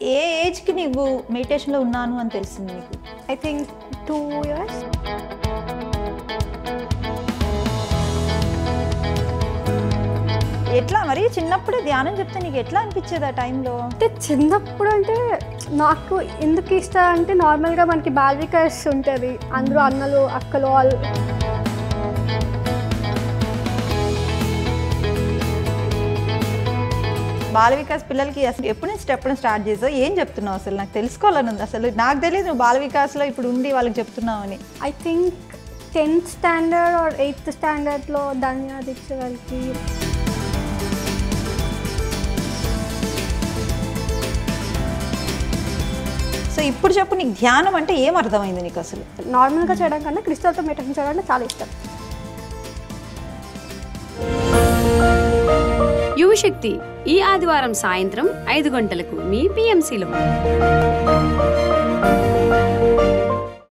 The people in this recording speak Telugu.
ఏ ఏజ్కి నీకు మెడిటేషన్లో ఉన్నాను అని తెలిసింది నీకు ఐ థింక్ టూ ఇయర్స్ ఎట్లా మరి చిన్నప్పుడే ధ్యానం చెప్తే నీకు ఎట్లా అనిపించేది ఆ టైంలో అంటే చిన్నప్పుడు అంటే నాకు ఎందుకు ఇష్టం అంటే నార్మల్గా మనకి బాల్ వికాస్ ఉంటుంది అందరూ అన్నలు అక్కలు వాళ్ళు బాల వికాస్ పిల్లలకి అసలు ఎప్పుడు నుంచి చెప్పడం స్టార్ట్ చేసావు ఏం చెప్తున్నావు అసలు నాకు తెలుసుకోవాలని ఉంది అసలు నాకు తెలియదు నువ్వు బాల వికాస్లో ఇప్పుడు ఉండి వాళ్ళకి చెప్తున్నావు అని I think tenth standard or eighth స్టాండర్డ్లో ధన్యా దీక్ష గారికి సో ఇప్పుడు చెప్పు నీకు ధ్యానం అంటే ఏం అర్థమైంది నీకు అసలు నార్మల్గా చేయడం కన్నా క్రిస్టల్తో మెడిటేషన్ చేయడం అంటే చాలా ఇష్టం యువశక్తి ఈ ఆదివారం సాయంత్రం ఐదు గంటలకు మీ పిఎంసిలో